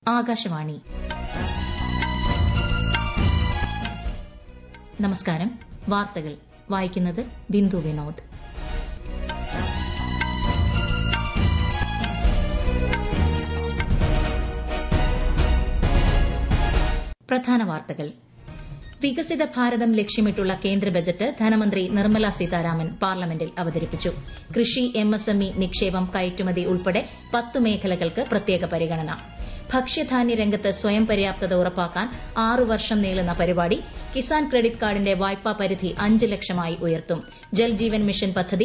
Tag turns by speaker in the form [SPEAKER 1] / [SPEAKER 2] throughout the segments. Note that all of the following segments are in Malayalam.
[SPEAKER 1] ആകാശവാണി നമസ്കാരം വാർത്തകൾ വായിക്കുന്നത് ബിന്ദു വിനോദ് പ്രധാന വാർത്തകൾ വികസിത ഭാരതം ലക്ഷ്യമിട്ടുള്ള കേന്ദ്ര ബജറ്റ് ധനമന്ത്രി നിർമ്മല സീതാരാമൻ പാർലമെന്റിൽ അവതരിപ്പിച്ചു കൃഷി എംഎസ്എംഇ നിക്ഷേപം കയറ്റുമതി ഉൾപ്പെടെ പത്ത് മേഖലകൾക്ക് പ്രത്യേക പരിഗണന ഭക്ഷ്യധാന്യ രംഗത്ത് സ്വയം പര്യാപ്തത ഉറപ്പാക്കാൻ ആറു വർഷം നീളുന്ന പരിപാടി കിസാൻ ക്രെഡിറ്റ് കാർഡിന്റെ വായ്പാ പരിധി അഞ്ച് ലക്ഷമായി ഉയർത്തും ജൽജീവൻ മിഷൻ പദ്ധതി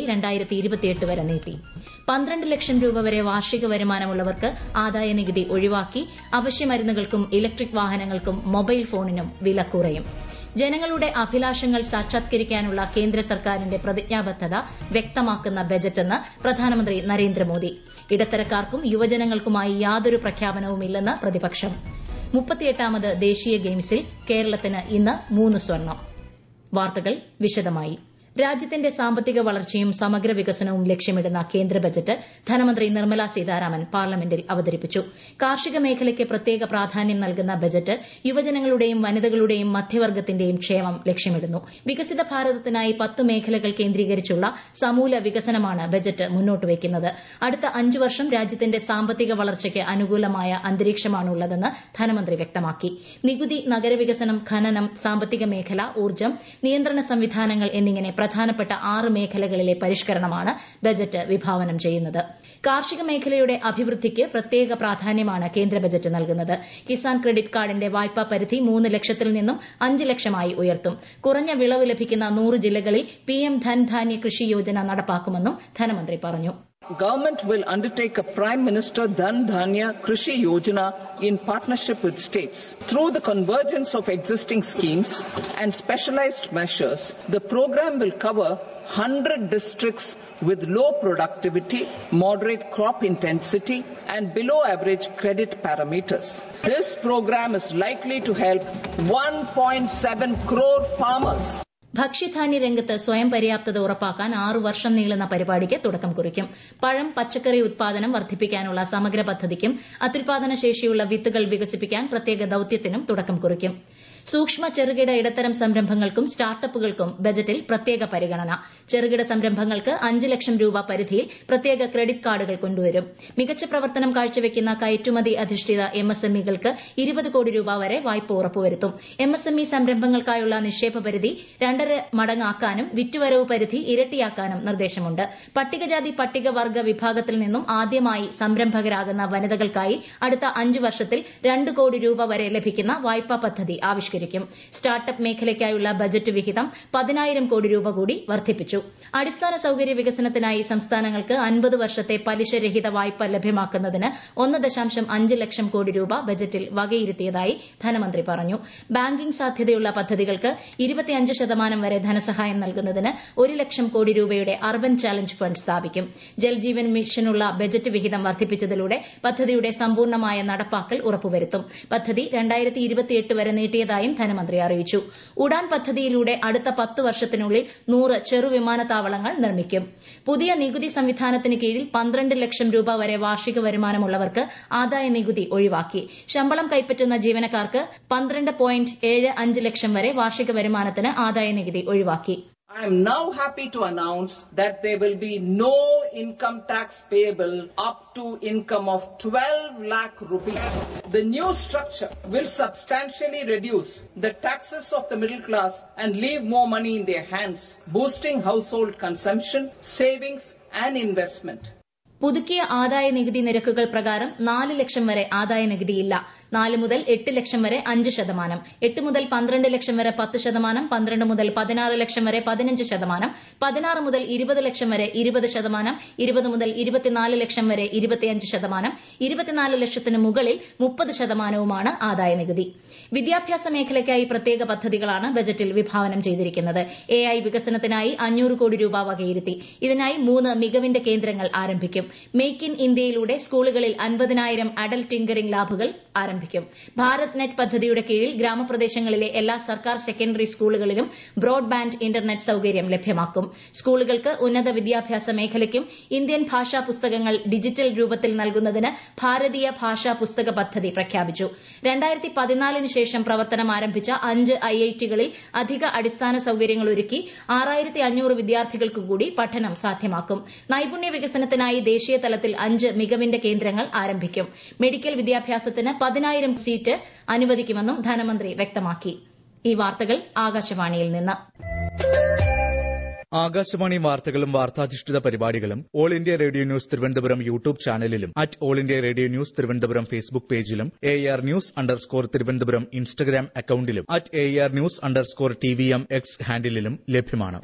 [SPEAKER 1] വരെ നീട്ടി പന്ത്രണ്ട് ലക്ഷം രൂപ വരെ വാർഷിക വരുമാനമുള്ളവർക്ക് ആദായനികുതി ഒഴിവാക്കി അവശ്യമരുന്നുകൾക്കും ഇലക്ട്രിക് വാഹനങ്ങൾക്കും മൊബൈൽ ഫോണിനും വില കുറയും ജനങ്ങളുടെ അഭിലാഷങ്ങൾ സാക്ഷാത്കരിക്കാനുള്ള കേന്ദ്ര സർക്കാരിന്റെ പ്രതിജ്ഞാബദ്ധത വ്യക്തമാക്കുന്ന ബജറ്റെന്ന് പ്രധാനമന്ത്രി നരേന്ദ്രമോദി ഇടത്തരക്കാർക്കും യുവജനങ്ങൾക്കുമായി യാതൊരു പ്രഖ്യാപനവുമില്ലെന്ന് പ്രതിപക്ഷം മുപ്പത്തിയെട്ടാമത് ദേശീയ ഗെയിംസിൽ കേരളത്തിന് ഇന്ന് മൂന്ന് സ്വർണം വാർത്തകൾ വിശദമായി രാജ്യത്തിന്റെ സാമ്പത്തിക വളർച്ചയും സമഗ്ര വികസനവും ലക്ഷ്യമിടുന്ന കേന്ദ്ര ബജറ്റ് ധനമന്ത്രി നിർമ്മല സീതാരാമൻ പാർലമെന്റിൽ അവതരിപ്പിച്ചു കാർഷിക മേഖലയ്ക്ക് പ്രത്യേക പ്രാധാന്യം നൽകുന്ന ബജറ്റ് യുവജനങ്ങളുടെയും വനിതകളുടെയും മധ്യവർഗത്തിന്റെയും ക്ഷേമം ലക്ഷ്യമിടുന്നു വികസിത ഭാരതത്തിനായി പത്ത് മേഖലകൾ കേന്ദ്രീകരിച്ചുള്ള സമൂല വികസനമാണ് ബജറ്റ് മുന്നോട്ട് വയ്ക്കുന്നത് അടുത്ത അഞ്ച് വർഷം രാജ്യത്തിന്റെ സാമ്പത്തിക വളർച്ചയ്ക്ക് അനുകൂലമായ അന്തരീക്ഷമാണുള്ളതെന്ന് ധനമന്ത്രി വ്യക്തമാക്കി നികുതി നഗരവികസനം ഖനനം സാമ്പത്തിക മേഖല ഊർജ്ജം നിയന്ത്രണ സംവിധാനങ്ങൾ എന്നിങ്ങനെ പ്രധാനപ്പെട്ട ആറ് മേഖലകളിലെ പരിഷ്കരണമാണ് ബജറ്റ് വിഭാവനം ചെയ്യുന്നത് കാർഷിക മേഖലയുടെ അഭിവൃദ്ധിക്ക് പ്രത്യേക പ്രാധാന്യമാണ് കേന്ദ്ര ബജറ്റ് നൽകുന്നത് കിസാൻ ക്രെഡിറ്റ് കാർഡിന്റെ വായ്പാ പരിധി മൂന്ന് ലക്ഷത്തിൽ നിന്നും അഞ്ച് ലക്ഷമായി ഉയർത്തും കുറഞ്ഞ വിളവ് ലഭിക്കുന്ന നൂറ് ജില്ലകളിൽ പിഎം ധൻധാന്യ കൃഷി യോജന നടപ്പാക്കുമെന്നും ധനമന്ത്രി പറഞ്ഞു
[SPEAKER 2] Government will undertake a Prime Minister Dhan Dhanya Krishi Yojana in partnership with states. Through the convergence of existing schemes and specialized measures, the program will cover 100 districts with low productivity, moderate crop intensity, and below average credit parameters. This program is likely to help 1.7 crore farmers.
[SPEAKER 1] ഭക്ഷ്യധാന്യ രംഗത്ത് സ്വയം പര്യാപ്തത ഉറപ്പാക്കാൻ ആറു വർഷം നീളുന്ന പരിപാടിക്ക് തുടക്കം കുറിക്കും പഴം പച്ചക്കറി ഉത്പാദനം വർദ്ധിപ്പിക്കാനുള്ള സമഗ്ര പദ്ധതിക്കും അത്യുൽപാദന ശേഷിയുള്ള വിത്തുകൾ വികസിപ്പിക്കാൻ പ്രത്യേക ദൌത്യത്തിനും തുടക്കം കുറിക്കും സൂക്ഷ്മ ചെറുകിട ഇടത്തരം സംരംഭങ്ങൾക്കും സ്റ്റാർട്ടപ്പുകൾക്കും ബജറ്റിൽ പ്രത്യേക പരിഗണന ചെറുകിട സംരംഭങ്ങൾക്ക് അഞ്ച് ലക്ഷം രൂപ പരിധിയിൽ പ്രത്യേക ക്രെഡിറ്റ് കാർഡുകൾ കൊണ്ടുവരും മികച്ച പ്രവർത്തനം കാഴ്ചവെക്കുന്ന കയറ്റുമതി അധിഷ്ഠിത എംഎസ്എംഇകൾക്ക് ഇരുപത് കോടി രൂപ വരെ വായ്പ ഉറപ്പുവരുത്തും എംഎസ്എംഇ സംരംഭങ്ങൾക്കായുള്ള നിക്ഷേപ പരിധി രണ്ടര മടങ്ങാക്കാനും വിറ്റുവരവ് പരിധി ഇരട്ടിയാക്കാനും നിർദ്ദേശമുണ്ട് പട്ടികജാതി പട്ടികവർഗ വിഭാഗത്തിൽ നിന്നും ആദ്യമായി സംരംഭകരാകുന്ന വനിതകൾക്കായി അടുത്ത അഞ്ച് വർഷത്തിൽ രണ്ട് കോടി രൂപ വരെ ലഭിക്കുന്ന വായ്പാ പദ്ധതി ആവിഷ്കരിക്കും സ്റ്റാർട്ടപ്പ് മേഖലയ്ക്കായുള്ള ബജറ്റ് വിഹിതം പതിനായിരം കോടി രൂപ കൂടി വർദ്ധിപ്പിച്ചു അടിസ്ഥാന സൌകര്യ വികസനത്തിനായി സംസ്ഥാനങ്ങൾക്ക് അൻപത് വർഷത്തെ പലിശരഹിത വായ്പ ലഭ്യമാക്കുന്നതിന് ഒന്ന് ദശാംശം അഞ്ച് ലക്ഷം കോടി രൂപ ബജറ്റിൽ വകയിരുത്തിയതായി ധനമന്ത്രി പറഞ്ഞു ബാങ്കിംഗ് സാധ്യതയുള്ള പദ്ധതികൾക്ക് ഇരുപത്തിയഞ്ച് ശതമാനം വരെ ധനസഹായം നൽകുന്നതിന് ഒരു ലക്ഷം കോടി രൂപയുടെ അർബൻ ചാലഞ്ച് ഫണ്ട് സ്ഥാപിക്കും ജൽജീവൻ മിഷനുള്ള ബജറ്റ് വിഹിതം വർദ്ധിപ്പിച്ചതിലൂടെ പദ്ധതിയുടെ സമ്പൂർണ്ണമായ നടപ്പാക്കൽ ഉറപ്പുവരുത്തും പദ്ധതി വരെ നീട്ടിയതായും ധനമന്ത്രി അറിയിച്ചു ഉഡാൻ പദ്ധതിയിലൂടെ അടുത്ത പത്ത് വർഷത്തിനുള്ളിൽ നൂറ് ചെറുവിമാനത്താവളങ്ങൾ നിർമ്മിക്കും പുതിയ നികുതി സംവിധാനത്തിന് കീഴിൽ പന്ത്രണ്ട് ലക്ഷം രൂപ വരെ വാർഷിക വരുമാനമുള്ളവർക്ക് ആദായ നികുതി ഒഴിവാക്കി ശമ്പളം കൈപ്പറ്റുന്ന ജീവനക്കാർക്ക് പന്ത്രണ്ട് പോയിന്റ് ഏഴ് അഞ്ച് ലക്ഷം വരെ വാർഷിക വരുമാനത്തിന് ആദായ നികുതി ഒഴിവാക്കി
[SPEAKER 2] I am now happy to announce that there will be no income tax payable up to income of 12 lakh rupees. The new structure will substantially reduce the taxes of the middle class and leave more money in their hands, boosting household consumption, savings and investment.
[SPEAKER 1] പുതുക്കിയ ആദായ നികുതി നിരക്കുകൾ പ്രകാരം നാല് ലക്ഷം വരെ ആദായ നികുതിയില്ല നാല് മുതൽ എട്ട് ലക്ഷം വരെ അഞ്ച് ശതമാനം എട്ട് മുതൽ പന്ത്രണ്ട് ലക്ഷം വരെ പത്ത് ശതമാനം പന്ത്രണ്ട് മുതൽ പതിനാറ് ലക്ഷം വരെ പതിനഞ്ച് ശതമാനം പതിനാറ് മുതൽ ഇരുപത് ലക്ഷം വരെ ഇരുപത് ശതമാനം ഇരുപത് മുതൽ ഇരുപത്തിനാല് ലക്ഷം വരെ ഇരുപത്തിയഞ്ച് ശതമാനം ഇരുപത്തിനാല് ലക്ഷത്തിന് മുകളിൽ മുപ്പത് ശതമാനവുമാണ് ആദായ നികുതി വിദ്യാഭ്യാസ മേഖലയ്ക്കായി പ്രത്യേക പദ്ധതികളാണ് ബജറ്റിൽ വിഭാവനം ചെയ്തിരിക്കുന്നത് എ ഐ വികസനത്തിനായി അഞ്ഞൂറ് കോടി രൂപ വകയിരുത്തി ഇതിനായി മൂന്ന് മികവിന്റെ കേന്ദ്രങ്ങൾ ആരംഭിക്കും മേക്ക് ഇൻ ഇന്ത്യയിലൂടെ സ്കൂളുകളിൽ അൻപതിനായിരം അഡൽട്ട് ടിങ്കറിംഗ് ലാബുകൾ ആരംഭിക്കും ആരംഭിക്കും ഭാരത് നെറ്റ് പദ്ധതിയുടെ കീഴിൽ ഗ്രാമപ്രദേശങ്ങളിലെ എല്ലാ സർക്കാർ സെക്കൻഡറി സ്കൂളുകളിലും ബ്രോഡ്ബാൻഡ് ഇന്റർനെറ്റ് സൌകര്യം ലഭ്യമാക്കും സ്കൂളുകൾക്ക് ഉന്നത വിദ്യാഭ്യാസ മേഖലയ്ക്കും ഇന്ത്യൻ ഭാഷാ പുസ്തകങ്ങൾ ഡിജിറ്റൽ രൂപത്തിൽ നൽകുന്നതിന് ഭാരതീയ ഭാഷാ പുസ്തക പദ്ധതി പ്രഖ്യാപിച്ചു രണ്ടായിരത്തി പതിനാലിന് ശേഷം പ്രവർത്തനം ആരംഭിച്ച അഞ്ച് ഐഐടികളിൽ അധിക അടിസ്ഥാന സൌകര്യങ്ങൾ ഒരുക്കി ആറായിരത്തി അഞ്ഞൂറ് വിദ്യാർത്ഥികൾക്ക് കൂടി പഠനം സാധ്യമാക്കും നൈപുണ്യ വികസനത്തിനായി ദേശീയ തലത്തിൽ അഞ്ച് മികവിന്റെ കേന്ദ്രങ്ങൾ ആരംഭിക്കും മെഡിക്കൽ വിദ്യാഭ്യാസത്തിന് പതിനായിരം സീറ്റ് അനുവദിക്കുമെന്നും ധനമന്ത്രി വ്യക്തമാക്കി ഈ വാർത്തകൾ ആകാശവാണിയിൽ നിന്ന്
[SPEAKER 3] ആകാശവാണി വാർത്തകളും വാർത്താധിഷ്ഠിത പരിപാടികളും All India Radio news Thiruvananthapuram YouTube ചാനലിലും at All India Radio news Thiruvananthapuram Facebook പേജിലും A R news underscore Thiruvananthapuram Instagram അക്കൌണ്ടിലും at A R news underscore T V M X ഹാൻഡിലും ലഭ്യമാണ്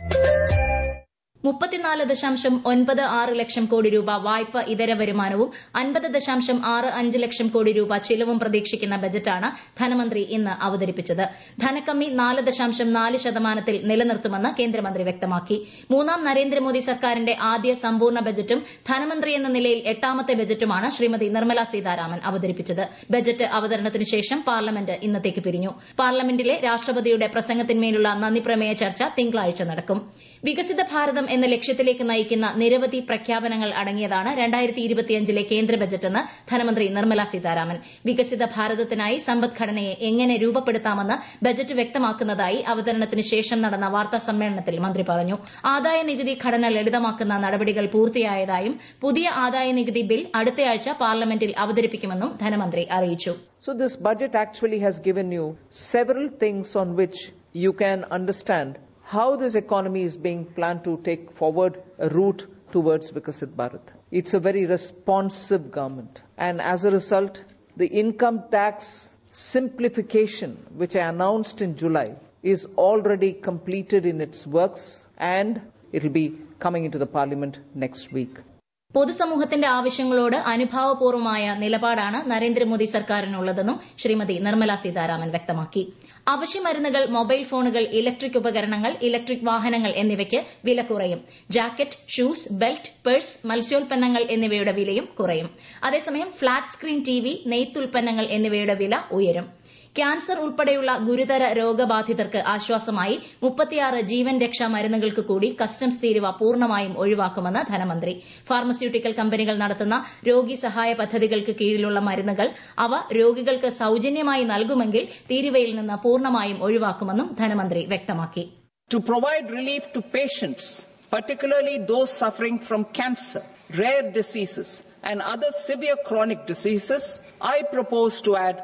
[SPEAKER 1] മുപ്പത്തിനാല് ദശാംശം ഒൻപത് ആറ് ലക്ഷം കോടി രൂപ വായ്പ ഇതര വരുമാനവും അൻപത് ദശാംശം ആറ് അഞ്ച് ലക്ഷം കോടി രൂപ ചിലവും പ്രതീക്ഷിക്കുന്ന ബജറ്റാണ് ധനമന്ത്രി ഇന്ന് അവതരിപ്പിച്ചത് ധനക്കമ്മി നാല് ദശാംശം നാല് ശതമാനത്തിൽ നിലനിർത്തുമെന്ന് കേന്ദ്രമന്ത്രി വ്യക്തമാക്കി മൂന്നാം നരേന്ദ്രമോദി സർക്കാരിന്റെ ആദ്യ സമ്പൂർണ്ണ ബജറ്റും ധനമന്ത്രി എന്ന നിലയിൽ എട്ടാമത്തെ ബജറ്റുമാണ് ശ്രീമതി നിർമ്മല സീതാരാമൻ അവതരിപ്പിച്ചത് ബജറ്റ് അവതരണത്തിന് ശേഷം പാർലമെന്റ് ഇന്നത്തേക്ക് പിരിഞ്ഞു പാർലമെന്റിലെ രാഷ്ട്രപതിയുടെ പ്രസംഗത്തിന്മേലുള്ള നന്ദിപ്രമേയ ചർച്ച തിങ്കളാഴ്ച നടക്കും വികസിത ഭാരതം എന്ന ലക്ഷ്യത്തിലേക്ക് നയിക്കുന്ന നിരവധി പ്രഖ്യാപനങ്ങൾ അടങ്ങിയതാണ് രണ്ടായിരത്തി ഇരുപത്തിയഞ്ചിലെ കേന്ദ്ര ബജറ്റെന്ന് ധനമന്ത്രി നിർമ്മല സീതാരാമൻ വികസിത ഭാരതത്തിനായി സമ്പദ്ഘടനയെ എങ്ങനെ രൂപപ്പെടുത്താമെന്ന് ബജറ്റ് വ്യക്തമാക്കുന്നതായി അവതരണത്തിന് ശേഷം നടന്ന വാർത്താ സമ്മേളനത്തിൽ മന്ത്രി പറഞ്ഞു ആദായ നികുതി ഘടന ലളിതമാക്കുന്ന നടപടികൾ പൂർത്തിയായതായും പുതിയ ആദായ നികുതി ബിൽ അടുത്തയാഴ്ച പാർലമെന്റിൽ അവതരിപ്പിക്കുമെന്നും ധനമന്ത്രി അറിയിച്ചു
[SPEAKER 2] So this budget actually has given you several things on which you can understand how this economy is being planned to take forward a route towards Vikasit Bharat. It's a very responsive government. And as a result, the income tax simplification, which I announced in July, is already completed in its works and it will be coming into the parliament next week.
[SPEAKER 1] പൊതുസമൂഹത്തിന്റെ ആവശ്യങ്ങളോട് അനുഭാവപൂർവമായ നിലപാടാണ് നരേന്ദ്രമോദി സർക്കാരിനുള്ളതെന്നും ശ്രീമതി നിർമ്മല സീതാരാമൻ വ്യക്തമാക്കി അവശ്യമരുന്നുകൾ മൊബൈൽ ഫോണുകൾ ഇലക്ട്രിക് ഉപകരണങ്ങൾ ഇലക്ട്രിക് വാഹനങ്ങൾ എന്നിവയ്ക്ക് വില കുറയും ജാക്കറ്റ് ഷൂസ് ബെൽറ്റ് പേഴ്സ് മത്സ്യോൽപ്പന്നങ്ങൾ എന്നിവയുടെ വിലയും കുറയും അതേസമയം ഫ്ളാറ്റ് സ്ക്രീൻ ടിവി നെയ്ത്തുൽപ്പന്നങ്ങൾ എന്നിവയുടെ വില ഉയരും ക്യാൻസർ ഉൾപ്പെടെയുള്ള ഗുരുതര രോഗബാധിതർക്ക് ആശ്വാസമായി മുപ്പത്തിയാറ് ജീവൻ രക്ഷാ മരുന്നുകൾക്ക് കൂടി കസ്റ്റംസ് തീരുവ പൂർണ്ണമായും ഒഴിവാക്കുമെന്ന് ധനമന്ത്രി ഫാർമസ്യൂട്ടിക്കൽ കമ്പനികൾ നടത്തുന്ന രോഗി സഹായ പദ്ധതികൾക്ക് കീഴിലുള്ള മരുന്നുകൾ അവ രോഗികൾക്ക് സൌജന്യമായി നൽകുമെങ്കിൽ തീരുവയിൽ നിന്ന് പൂർണ്ണമായും ഒഴിവാക്കുമെന്നും ധനമന്ത്രി വ്യക്തമാക്കി
[SPEAKER 2] To provide relief to patients, particularly those suffering from cancer, rare diseases, and other severe chronic diseases, I propose to add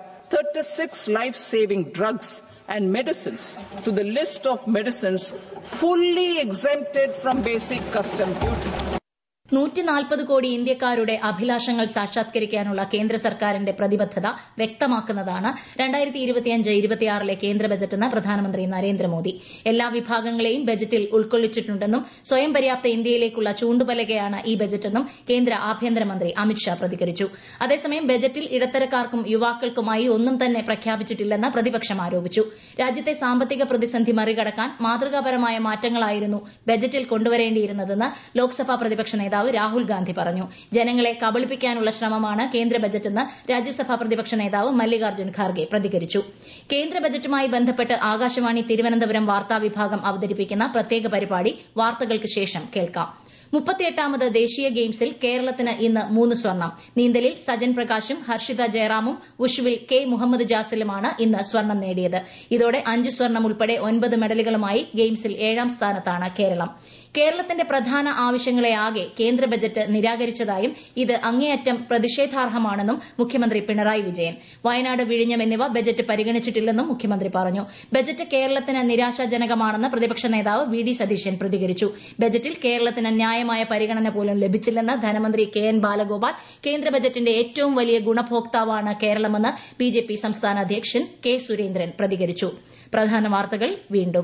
[SPEAKER 2] 36 life-saving drugs and medicines to the list of medicines fully exempted from basic custom duty.
[SPEAKER 1] നൂറ്റി നാൽപ്പത് കോടി ഇന്ത്യക്കാരുടെ അഭിലാഷങ്ങൾ സാക്ഷാത്കരിക്കാനുള്ള കേന്ദ്ര സർക്കാരിന്റെ പ്രതിബദ്ധത വ്യക്തമാക്കുന്നതാണ് രണ്ടായിരത്തി ഇരുപത്തിയഞ്ച് ഇരുപത്തിയാറിലെ കേന്ദ്ര ബജറ്റെന്ന് പ്രധാനമന്ത്രി നരേന്ദ്രമോദി എല്ലാ വിഭാഗങ്ങളെയും ബജറ്റിൽ ഉൾക്കൊള്ളിച്ചിട്ടുണ്ടെന്നും സ്വയം പര്യാപ്ത ഇന്ത്യയിലേക്കുള്ള ചൂണ്ടുപലകയാണ് ഈ ബജറ്റെന്നും കേന്ദ്ര ആഭ്യന്തരമന്ത്രി അമിത്ഷാ പ്രതികരിച്ചു അതേസമയം ബജറ്റിൽ ഇടത്തരക്കാർക്കും യുവാക്കൾക്കുമായി ഒന്നും തന്നെ പ്രഖ്യാപിച്ചിട്ടില്ലെന്ന് പ്രതിപക്ഷം ആരോപിച്ചു രാജ്യത്തെ സാമ്പത്തിക പ്രതിസന്ധി മറികടക്കാൻ മാതൃകാപരമായ മാറ്റങ്ങളായിരുന്നു ബജറ്റിൽ കൊണ്ടുവരേണ്ടിയിരുന്നതെന്ന് ലോക്സഭാ പ്രതിപക്ഷ നേതാവ് രാഹുൽ ഗാന്ധി പറഞ്ഞു ജനങ്ങളെ കബളിപ്പിക്കാനുള്ള ശ്രമമാണ് കേന്ദ്ര ബജറ്റെന്ന് രാജ്യസഭാ പ്രതിപക്ഷ നേതാവ് മല്ലികാർജ്ജുൻ ഖാർഗെ പ്രതികരിച്ചു കേന്ദ്ര ബജറ്റുമായി ബന്ധപ്പെട്ട് ആകാശവാണി തിരുവനന്തപുരം വാർത്താ വിഭാഗം അവതരിപ്പിക്കുന്ന പ്രത്യേക പരിപാടി വാർത്തകൾക്ക് ശേഷം കേൾക്കാം മുപ്പത്തിയെട്ടാമത് ദേശീയ ഗെയിംസിൽ കേരളത്തിന് ഇന്ന് മൂന്ന് സ്വർണം നീന്തലിൽ സജൻ പ്രകാശും ഹർഷിത ജയറാമും ഉഷുവിൽ കെ മുഹമ്മദ് ജാസിലുമാണ് ഇന്ന് സ്വർണം നേടിയത് ഇതോടെ അഞ്ച് സ്വർണം ഉൾപ്പെടെ ഒൻപത് മെഡലുകളുമായി ഗെയിംസിൽ ഏഴാം സ്ഥാനത്താണ് കേരളം കേരളത്തിന്റെ പ്രധാന ആവശ്യങ്ങളെ ആകെ കേന്ദ്ര ബജറ്റ് നിരാകരിച്ചതായും ഇത് അങ്ങേയറ്റം പ്രതിഷേധാർഹമാണെന്നും മുഖ്യമന്ത്രി പിണറായി വിജയൻ വയനാട് വിഴിഞ്ഞം എന്നിവ ബജറ്റ് പരിഗണിച്ചിട്ടില്ലെന്നും മുഖ്യമന്ത്രി പറഞ്ഞു ബജറ്റ് കേരളത്തിന് നിരാശാജനകമാണെന്ന് പ്രതിപക്ഷ നേതാവ് വി ഡി സതീശൻ പ്രതികരിച്ചു ബജറ്റിൽ കേരളത്തിന് ന്യായമായ പരിഗണന പോലും ലഭിച്ചില്ലെന്ന് ധനമന്ത്രി കെ എൻ ബാലഗോപാൽ കേന്ദ്ര ബജറ്റിന്റെ ഏറ്റവും വലിയ ഗുണഭോക്താവാണ് കേരളമെന്ന് ബിജെപി സംസ്ഥാന അധ്യക്ഷൻ കെ സുരേന്ദ്രൻ പ്രതികരിച്ചു പ്രധാന വാർത്തകൾ വീണ്ടും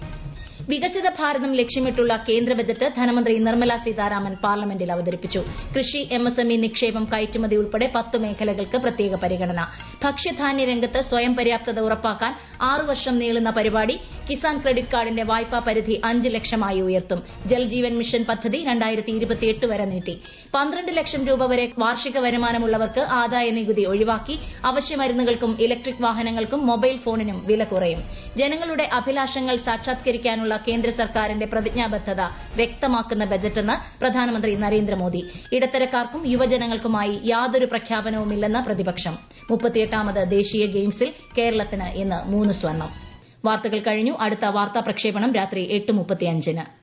[SPEAKER 1] വികസിത ഭാരതം ലക്ഷ്യമിട്ടുള്ള കേന്ദ്ര ബജറ്റ് ധനമന്ത്രി നിർമ്മല സീതാരാമൻ പാർലമെന്റിൽ അവതരിപ്പിച്ചു കൃഷി എംഎസ്എംഇ നിക്ഷേപം കയറ്റുമതി ഉൾപ്പെടെ പത്ത് മേഖലകൾക്ക് പ്രത്യേക പരിഗണന ഭക്ഷ്യധാന്യ രംഗത്ത് സ്വയം പര്യാപ്തത ഉറപ്പാക്കാൻ ആറു വർഷം നീളുന്ന പരിപാടി കിസാൻ ക്രെഡിറ്റ് കാർഡിന്റെ വായ്പാ പരിധി അഞ്ച് ലക്ഷമായി ഉയർത്തും ജൽജീവൻ മിഷൻ പദ്ധതി രണ്ടായിരത്തി ഇരുപത്തിയെട്ട് വരെ നീട്ടി പന്ത്രണ്ട് ലക്ഷം രൂപ വരെ വാർഷിക വരുമാനമുള്ളവർക്ക് ആദായ നികുതി ഒഴിവാക്കി അവശ്യമരുന്നുകൾക്കും ഇലക്ട്രിക് വാഹനങ്ങൾക്കും മൊബൈൽ ഫോണിനും വില കുറയും ജനങ്ങളുടെ അഭിലാഷങ്ങൾ സാക്ഷാത്കരിക്കാനുള്ള കേന്ദ്ര സർക്കാരിന്റെ പ്രതിജ്ഞാബദ്ധത വ്യക്തമാക്കുന്ന ബജറ്റെന്ന് പ്രധാനമന്ത്രി നരേന്ദ്രമോദി ഇടത്തരക്കാർക്കും യുവജനങ്ങൾക്കുമായി യാതൊരു പ്രഖ്യാപനവുമില്ലെന്ന് പ്രതിപക്ഷം മുപ്പത്തിയെട്ടാമത് ദേശീയ ഗെയിംസിൽ കേരളത്തിന് ഇന്ന് മൂന്ന് സ്വർണം വാർത്തകൾ കഴിഞ്ഞു അടുത്ത വാർത്താ പ്രക്ഷേപണം രാത്രി എട്ട് മുപ്പത്തിയഞ്ചിന്